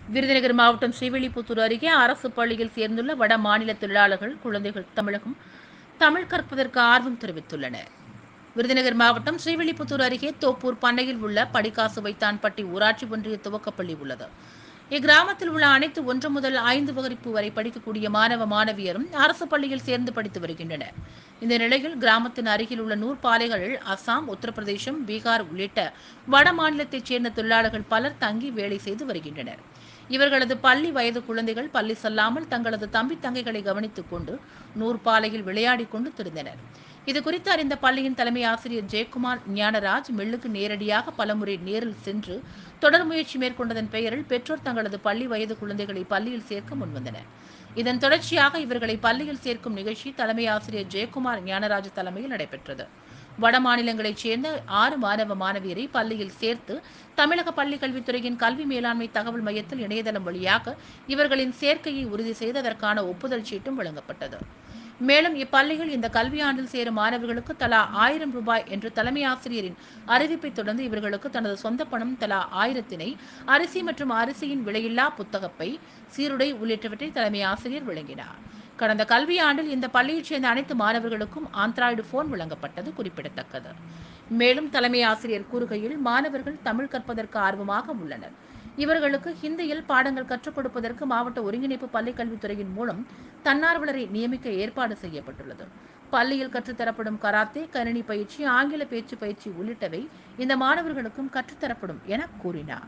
விருதுநகர் மாவட்டம் ஸ்ரீவில்லிபுத்தூர் அருகே அரசு பள்ளியில் சேர்ந்துள்ள வட மாநில தொழிலாளர்கள் குழந்தைகள் தமிழகம் தமிழ் கற்பதற்கு ஆர்வம் தெரிவித்துள்ளனர் விருதுநகர் மாவட்டம் ஸ்ரீவில்லிபுத்தூர் அருகே தோப்பூர் பண்ணையில் உள்ள படிக்காசு வைத்தான்பட்டி ஊராட்சி ஒன்றிய துவக்கப்பள்ளி உள்ளது இக்கிராமத்தில் உள்ள அனைத்து ஒன்று முதல் ஐந்து வகுப்பு வரை படிக்கக்கூடிய மாணவ மாணவியரும் அரசு பள்ளியில் சேர்ந்து படித்து வருகின்றனர் இந்த நிலையில் கிராமத்தின் அருகில் உள்ள நூற்பாலைகளில் அசாம் உத்தரப்பிரதேசம் பீகார் உள்ளிட்ட வட மாநிலத்தைச் சேர்ந்த தொழிலாளர்கள் பலர் தங்கி வேலை செய்து வருகின்றனர் இவர்களது பள்ளி வயது குழந்தைகள் பள்ளி செல்லாமல் தங்களது தம்பி தங்கைகளை கவனித்துக் கொண்டு நூற்பாலையில் விளையாடிக் கொண்டு திரிந்தனர் இது குறித்து அறிந்த பள்ளியின் தலைமை ஆசிரியர் ஜெயக்குமார் ஞானராஜ் மில்லுக்கு நேரடியாக பலமுறை நேரில் சென்று தொடர் முயற்சி மேற்கொண்டதன் பெயரில் பெற்றோர் தங்களது பள்ளி வயது குழந்தைகளை பள்ளியில் சேர்க்க முன்வந்தனர் இதன் தொடர்ச்சியாக இவர்களை பள்ளியில் சேர்க்கும் நிகழ்ச்சி தலைமை ஆசிரியர் ஜெயக்குமார் ஞானராஜ் தலைமையில் நடைபெற்றது வட மாநிலங்களைச் சேர்ந்த ஆறு மாணவ மாணவியரை பள்ளியில் சேர்த்து தமிழக பள்ளிக் கல்வித்துறையின் கல்வி மேலாண்மை தகவல் மையத்தில் இணையதளம் வழியாக இவர்களின் சேர்க்கையை உறுதி செய்து அதற்கான ஒப்புதல் சீட்டும் வழங்கப்பட்டது மேலும் இப்பள்ளியில் இந்த கல்வியாண்டில் சேரும் மாணவர்களுக்கு தலா ஆயிரம் ரூபாய் என்று தலைமை ஆசிரியரின் அறிவிப்பை தொடர்ந்து இவர்களுக்கு தனது சொந்த பணம் தலா ஆயிரத்தினை அரிசி மற்றும் அரிசியின் விலையில்லா புத்தகப்பை சீருடை உள்ளிட்டவற்றை தலைமை ஆசிரியர் வழங்கினார் கடந்த கல்வியாண்டில் இந்த பள்ளியைச் சேர்ந்த அனைத்து மாணவர்களுக்கும் ஆண்ட்ராய்டு போன் வழங்கப்பட்டது குறிப்பிடத்தக்கது மேலும் தலைமை ஆசிரியர் கூறுகையில் மாணவர்கள் தமிழ் கற்பதற்கு ஆர்வமாக உள்ளனர் இவர்களுக்கு ஹிந்தியில் பாடங்கள் கற்றுக் கொடுப்பதற்கு மாவட்ட ஒருங்கிணைப்பு பள்ளிக் கல்வித்துறையின் மூலம் தன்னார்வலரை நியமிக்க ஏற்பாடு செய்யப்பட்டுள்ளது பள்ளியில் கற்றுத்தரப்படும் கராத்தே கணினி பயிற்சி ஆங்கில பேச்சு பயிற்சி உள்ளிட்டவை இந்த மாணவர்களுக்கும் கற்றுத்தரப்படும் என கூறினார்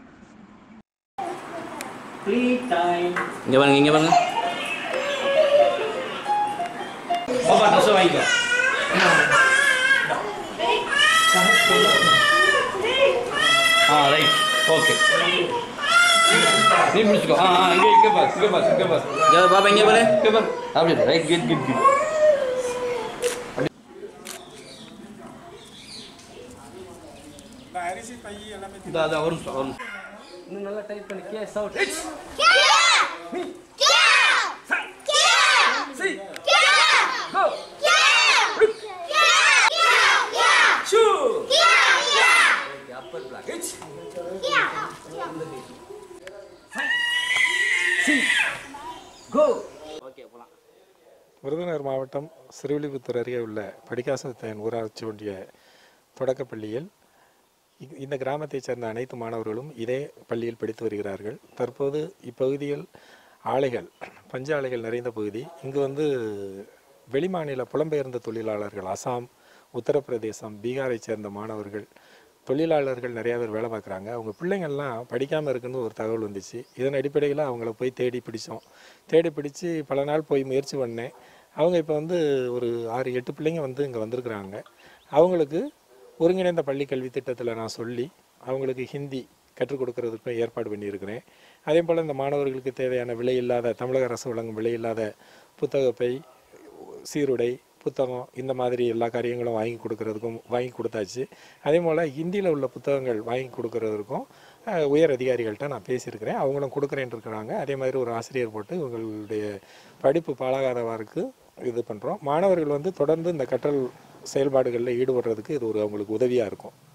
Free time. இங்கே பாருங்க இங்கே பாருங்க பாப்பா ட்ரெஸ் வாங்கிக்கோ ஆ ரைட் ஓகே நீ பிடிச்சிக்கோ ஆ ஆ இங்கே இங்கே பாரு இங்கே பாரு இங்கே பாரு இங்கே பாப்பா இங்கே பாரு இங்கே பாரு அப்படி ரைட் குட் குட் குட் இந்த அது ஒரு நிமிஷம் ஒரு நிமிஷம் இன்னும் நல்லா டைப் பண்ணி கேஸ் அவுட் இட்ஸ் கோ ஷூ அப்பர் பிளாக் இட்ஸ் சி கோ ஓகே போலாம் விருதுநகர் மாவட்டம் சிறுவில்லிபுத்தூர் அருகே உள்ள படிக்காசத்தையன் ஊராட்சி ஒன்றிய தொடக்கப்பள்ளியில் இ- இந்த கிராமத்தைச் சேர்ந்த அனைத்து மாணவர்களும் இதே பள்ளியில் படித்து வருகிறார்கள் தற்போது இப்பகுதியில் ஆலைகள் பஞ்ச ஆலைகள் நிறைந்த பகுதி இங்கு வந்து வெளிமாநில புலம்பெயர்ந்த தொழிலாளர்கள் அசாம் உத்தரப்பிரதேசம் பீகாரைச் சேர்ந்த மாணவர்கள் தொழிலாளர்கள் நிறையா பேர் வேலை பார்க்குறாங்க அவங்க பிள்ளைங்கள்லாம் படிக்காமல் இருக்குன்னு ஒரு தகவல் வந்துச்சு இதன் அடிப்படையில் அவங்கள போய் தேடி பிடிச்சோம் தேடி பிடிச்சு பல நாள் போய் முயற்சி பண்ணேன் அவங்க இப்போ வந்து ஒரு ஆறு எட்டு பிள்ளைங்க வந்து இங்கே வந்திருக்கிறாங்க அவங்களுக்கு ஒருங்கிணைந்த பள்ளி கல்வி திட்டத்தில் நான் சொல்லி அவங்களுக்கு ஹிந்தி கற்றுக் கொடுக்கறதுக்கும் ஏற்பாடு பண்ணியிருக்கிறேன் அதே போல் இந்த மாணவர்களுக்கு தேவையான விலையில்லாத தமிழக அரசு வழங்கும் விலையில்லாத புத்தகப்பை சீருடை புத்தகம் இந்த மாதிரி எல்லா காரியங்களும் வாங்கி கொடுக்கறதுக்கும் வாங்கி கொடுத்தாச்சு அதே போல் ஹிந்தியில் உள்ள புத்தகங்கள் வாங்கி கொடுக்கறதுக்கும் அஹ், உயர் அதிகாரிகள்கிட்ட நான் பேசியிருக்கிறேன் அவங்களும் கொடுக்குறேன்னு இருக்கிறாங்க அதே மாதிரி ஒரு ஆசிரியர் போட்டு இவங்களுடைய படிப்பு பாழாகாதவாருக்கு இது பண்ணுறோம் மாணவர்கள் வந்து தொடர்ந்து இந்த கற்றல் செயல்பாடுகளில் ஈடுபடுறதுக்கு இது ஒரு அவங்களுக்கு உதவியாக இருக்கும்